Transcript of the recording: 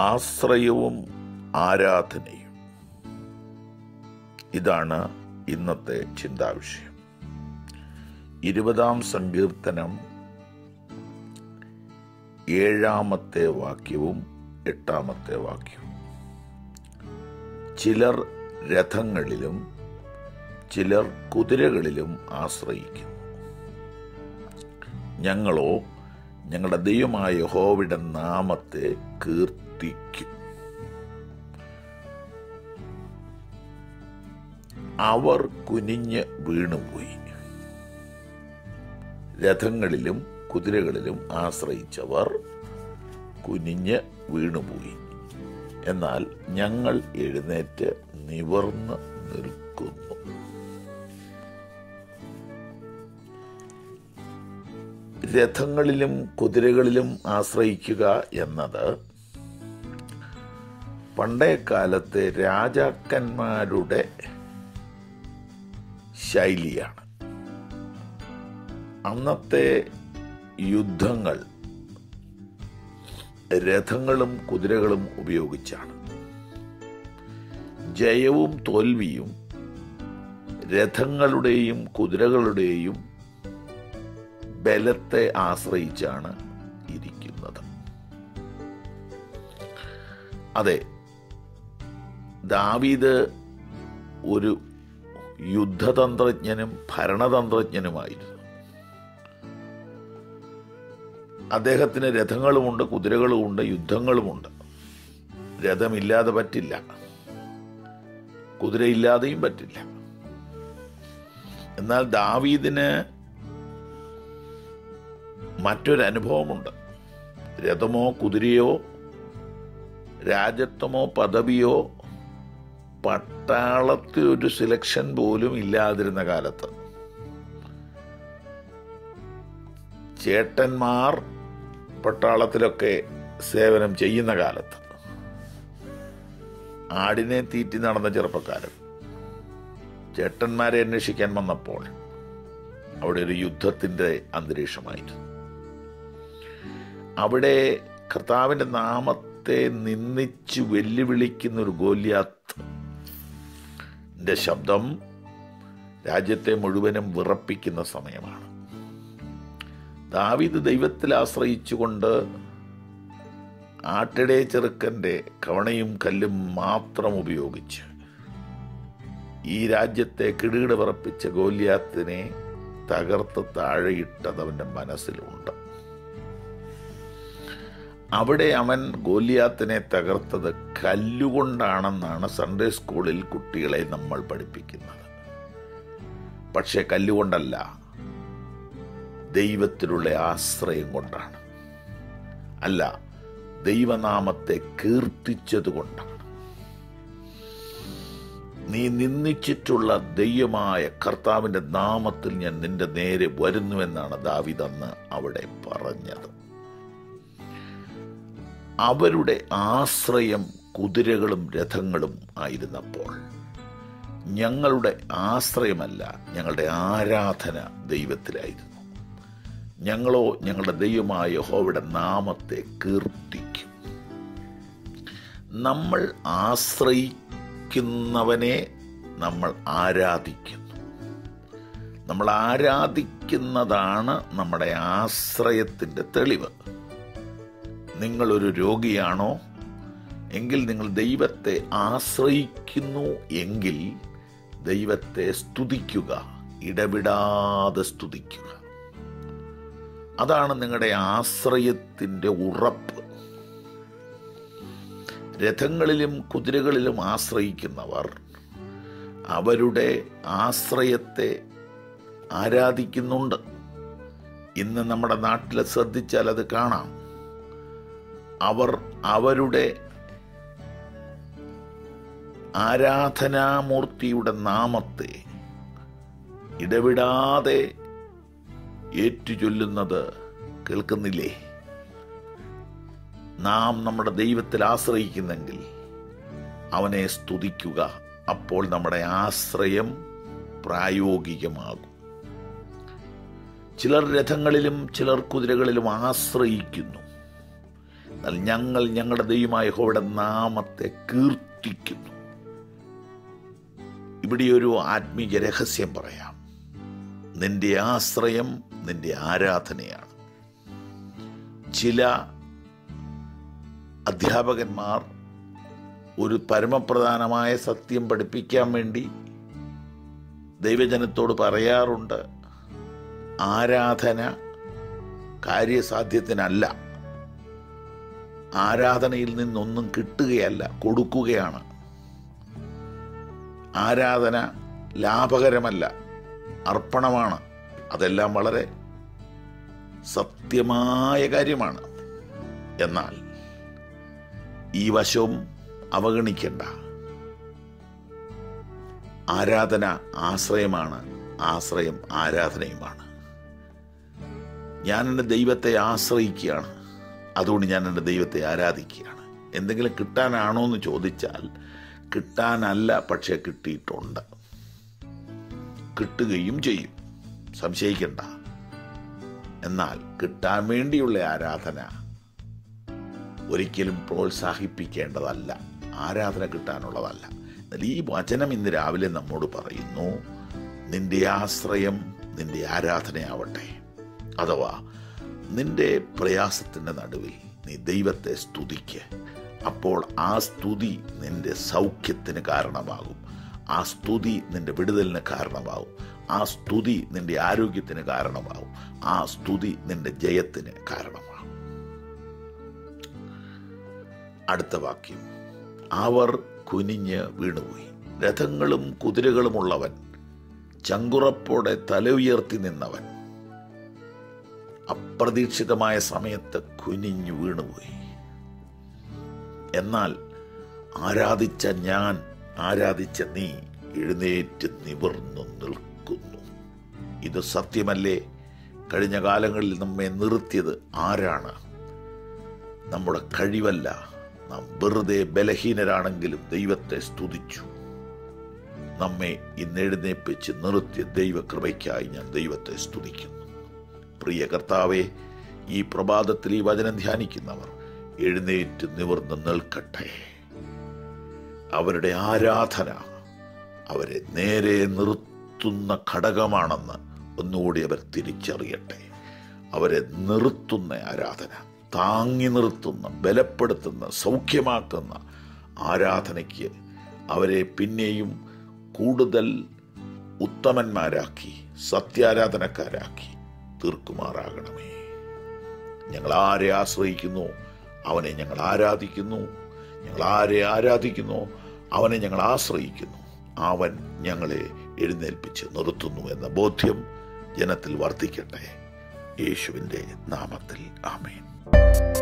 ആശ്രയവും ആരാധനയും ഇതാണ് ഇന്നത്തെ ചിന്താവിഷയം ഇരുപതാം സങ്കീർത്തനം ഏഴാമത്തെ വാക്യവും എട്ടാമത്തെ വാക്യവും ചിലർ രഥങ്ങളിലും ചിലർ കുതിരകളിലും ആശ്രയിക്കുന്നു ഞങ്ങളോ ഞങ്ങളുടെ ദൈവമായ യഹോവയുടെ നാമത്തെ കീർത്തിക്കും അവർ കുനിഞ്ഞ് വീണുപോയി രഥങ്ങളിലും കുതിരകളിലും ആശ്രയിച്ചവർ കുനിഞ്ഞ് വീണുപോയി എന്നാൽ ഞങ്ങൾ എഴുന്നേറ്റ് നിവർന്ന് നിൽക്കുന്നു രഥങ്ങളിലും കുതിരകളിലും ആശ്രയിക്കുക എന്നത് പണ്ടേ കാലത്തെ രാജാക്കന്മാരുടെ ശൈലിയാണ് അന്നത്തെ യുദ്ധങ്ങൾ രഥങ്ങളും കുതിരകളും ഉപയോഗിച്ചാണ് ജയവും തോൽവിയും രഥങ്ങളുടെയും കുതിരകളുടെയും ബലത്തെ ആശ്രയിച്ചാണ് ഇരിക്കുന്നത് അതെ ദാവീദ് ഒരു യുദ്ധതന്ത്രജ്ഞനും ഭരണതന്ത്രജ്ഞനുമായിരുന്നു അദ്ദേഹത്തിന് രഥങ്ങളുമുണ്ട് കുതിരകളുമുണ്ട് യുദ്ധങ്ങളുമുണ്ട് രഥമില്ലാതെ പറ്റില്ല കുതിരയില്ലാതെയും പറ്റില്ല എന്നാൽ ദാവീദിന് മറ്റൊരനുഭവമുണ്ട് രഥമോ കുതിരയോ രാജത്വമോ പദവിയോ പട്ടാളത്തിൽ ഒരു സിലക്ഷൻ പോലും ഇല്ലാതിരുന്ന കാലത്ത് ചേട്ടന്മാർ പട്ടാളത്തിലൊക്കെ സേവനം ചെയ്യുന്ന കാലത്ത് ആടിനെ തീറ്റി നടന്ന ചെറുപ്പക്കാരൻ ചേട്ടന്മാരെ അന്വേഷിക്കാൻ വന്നപ്പോൾ അവിടെ ഒരു യുദ്ധത്തിൻ്റെ അന്തരീക്ഷമായിരുന്നു അവിടെ കർത്താവിൻ്റെ നാമത്തെ നിന്ദിച്ച് വെല്ലുവിളിക്കുന്ന ഒരു ഗോല്യാത്ത് ശബ്ദം രാജ്യത്തെ മുഴുവനും വിറപ്പിക്കുന്ന സമയമാണ് ദാവീദ് ദൈവത്തിൽ ആശ്രയിച്ചുകൊണ്ട് ആട്ടിടെ ചെറുക്കൻ്റെ കവണയും കല്ലും മാത്രം ഉപയോഗിച്ച് ഈ രാജ്യത്തെ കിടുകിട വിറപ്പിച്ച ഗോല്യാത്തിനെ തകർത്ത് താഴെയിട്ടത് അവൻ്റെ മനസ്സിലുണ്ട് അവിടെ അവൻ ഗോലിയാത്തിനെ തകർത്തത് കല്ലുകൊണ്ടാണെന്നാണ് സൺഡേ സ്കൂളിൽ കുട്ടികളെ നമ്മൾ പഠിപ്പിക്കുന്നത് പക്ഷെ കല്ലുകൊണ്ടല്ല ദൈവത്തിലുള്ള ആശ്രയം കൊണ്ടാണ് അല്ല ദൈവനാമത്തെ കീർത്തിച്ചത് കൊണ്ടാണ് നീ നിന്ദിച്ചിട്ടുള്ള ദൈവമായ കർത്താവിന്റെ നാമത്തിൽ ഞാൻ നിന്റെ നേരെ വരുന്നുവെന്നാണ് ദാവിദ് അന്ന് അവിടെ പറഞ്ഞത് അവരുടെ ആശ്രയം കുതിരകളും രഥങ്ങളും ആയിരുന്നപ്പോൾ ഞങ്ങളുടെ ആശ്രയമല്ല ഞങ്ങളുടെ ആരാധന ദൈവത്തിലായിരുന്നു ഞങ്ങളോ ഞങ്ങളുടെ ദൈവമായ യഹോവയുടെ നാമത്തെ കീർത്തിക്കും നമ്മൾ ആശ്രയിക്കുന്നവനെ നമ്മൾ ആരാധിക്കുന്നു നമ്മൾ ആരാധിക്കുന്നതാണ് നമ്മുടെ ആശ്രയത്തിൻ്റെ തെളിവ് നിങ്ങളൊരു രോഗിയാണോ എങ്കിൽ നിങ്ങൾ ദൈവത്തെ ആശ്രയിക്കുന്നു എങ്കിൽ ദൈവത്തെ സ്തുതിക്കുക ഇടവിടാതെ സ്തുതിക്കുക അതാണ് നിങ്ങളുടെ ആശ്രയത്തിൻ്റെ ഉറപ്പ് രഥങ്ങളിലും കുതിരകളിലും ആശ്രയിക്കുന്നവർ അവരുടെ ആശ്രയത്തെ ആരാധിക്കുന്നുണ്ട് ഇന്ന് നമ്മുടെ നാട്ടിൽ ശ്രദ്ധിച്ചാൽ അത് കാണാം അവർ അവരുടെ ആരാധനാമൂർത്തിയുടെ നാമത്തെ ഇടവിടാതെ ഏറ്റുചൊല്ലുന്നത് കേൾക്കുന്നില്ലേ നാം നമ്മുടെ ദൈവത്തിൽ ആശ്രയിക്കുന്നെങ്കിൽ അവനെ സ്തുതിക്കുക അപ്പോൾ നമ്മുടെ ആശ്രയം പ്രായോഗികമാകും ചിലർ രഥങ്ങളിലും ചിലർ കുതിരകളിലും ആശ്രയിക്കുന്നു എന്നാൽ ഞങ്ങൾ ഞങ്ങളുടെ ദൈവമായ യഹോവയുടെ നാമത്തെ കീർത്തിക്കുന്നു ഇവിടെ ഒരു ആത്മീയ രഹസ്യം പറയാം നിന്റെ ആശ്രയം നിന്റെ ആരാധനയാണ് ചില അധ്യാപകന്മാർ ഒരു പരമപ്രധാനമായ സത്യം പഠിപ്പിക്കാൻ വേണ്ടി ദൈവജനത്തോട് പറയാറുണ്ട് ആരാധന കാര്യസാധ്യത്തിനല്ല ആരാധനയിൽ നിന്നൊന്നും കിട്ടുകയല്ല കൊടുക്കുകയാണ് ആരാധന ലാഭകരമല്ല അർപ്പണമാണ് അതെല്ലാം വളരെ സത്യമായ കാര്യമാണ് എന്നാൽ ഈ വശവും അവഗണിക്കേണ്ട ആരാധന ആശ്രയമാണ് ആശ്രയം ആരാധനയുമാണ് ഞാൻ എൻ്റെ ദൈവത്തെ ആശ്രയിക്കുകയാണ് അതുകൊണ്ട് ഞാൻ എൻ്റെ ദൈവത്തെ ആരാധിക്കുകയാണ് എന്തെങ്കിലും കിട്ടാനാണോ എന്ന് ചോദിച്ചാൽ കിട്ടാനല്ല പക്ഷേ കിട്ടിയിട്ടുണ്ട് കിട്ടുകയും ചെയ്യും സംശയിക്കണ്ട എന്നാൽ കിട്ടാൻ വേണ്ടിയുള്ള ആരാധന ഒരിക്കലും പ്രോത്സാഹിപ്പിക്കേണ്ടതല്ല ആരാധന കിട്ടാനുള്ളതല്ല എന്നാൽ ഈ വചനം ഇന്ന് രാവിലെ നമ്മോട് പറയുന്നു നിന്റെ ആശ്രയം നിന്റെ ആരാധനയാവട്ടെ അഥവാ നിന്റെ പ്രയാസത്തിൻ്റെ നടുവിൽ നീ ദൈവത്തെ സ്തുതിക്ക് അപ്പോൾ ആ സ്തുതി നിന്റെ സൗഖ്യത്തിന് കാരണമാകും ആ സ്തുതി നിന്റെ വിടുതലിന് കാരണമാകും ആ സ്തുതി നിന്റെ ആരോഗ്യത്തിന് കാരണമാകും ആ സ്തുതി നിന്റെ ജയത്തിന് കാരണമാകും അടുത്ത വാക്യം അവർ കുനിഞ്ഞ് വീണുപോയി രഥങ്ങളും കുതിരകളുമുള്ളവൻ ചങ്കുറപ്പോടെ തല ഉയർത്തി നിന്നവൻ അപ്രതീക്ഷിതമായ സമയത്ത് കുനിഞ്ഞു വീണുപോയി എന്നാൽ ആരാധിച്ച ഞാൻ ആരാധിച്ച നീ എഴുന്നേറ്റ് നിവർന്നു നിൽക്കുന്നു ഇത് സത്യമല്ലേ കഴിഞ്ഞ കാലങ്ങളിൽ നമ്മെ നിർത്തിയത് ആരാണ് നമ്മുടെ കഴിവല്ല നാം വെറുതെ ബലഹീനരാണെങ്കിലും ദൈവത്തെ സ്തുതിച്ചു നമ്മെ ഇന്ന് എഴുന്നേപ്പിച്ച് നിർത്തിയ ദൈവകൃപയ്ക്കായി ഞാൻ ദൈവത്തെ സ്തുതിക്കുന്നു പ്രിയ കർത്താവെ ഈ പ്രഭാതത്തിൽ ഈ വചനം ധ്യാനിക്കുന്നവർ എഴുന്നേറ്റ് നിവർന്ന് നിൽക്കട്ടെ അവരുടെ ആരാധന അവരെ നേരെ നിർത്തുന്ന ഘടകമാണെന്ന് ഒന്നുകൂടി അവർ തിരിച്ചറിയട്ടെ അവരെ നിർത്തുന്ന ആരാധന താങ്ങി നിർത്തുന്ന ബലപ്പെടുത്തുന്ന സൗഖ്യമാക്കുന്ന ആരാധനയ്ക്ക് അവരെ പിന്നെയും കൂടുതൽ ഉത്തമന്മാരാക്കി സത്യാരാധനക്കാരാക്കി തീർക്കുമാറാകണമേ ഞങ്ങൾ ആരെ ആശ്രയിക്കുന്നു അവനെ ഞങ്ങൾ ആരാധിക്കുന്നു ഞങ്ങൾ ആരെ ആരാധിക്കുന്നു അവനെ ഞങ്ങൾ ആശ്രയിക്കുന്നു അവൻ ഞങ്ങളെ എഴുന്നേൽപ്പിച്ച് നിർത്തുന്നു എന്ന ബോധ്യം ജനത്തിൽ വർദ്ധിക്കട്ടെ യേശുവിൻ്റെ നാമത്തിൽ ആമേൻ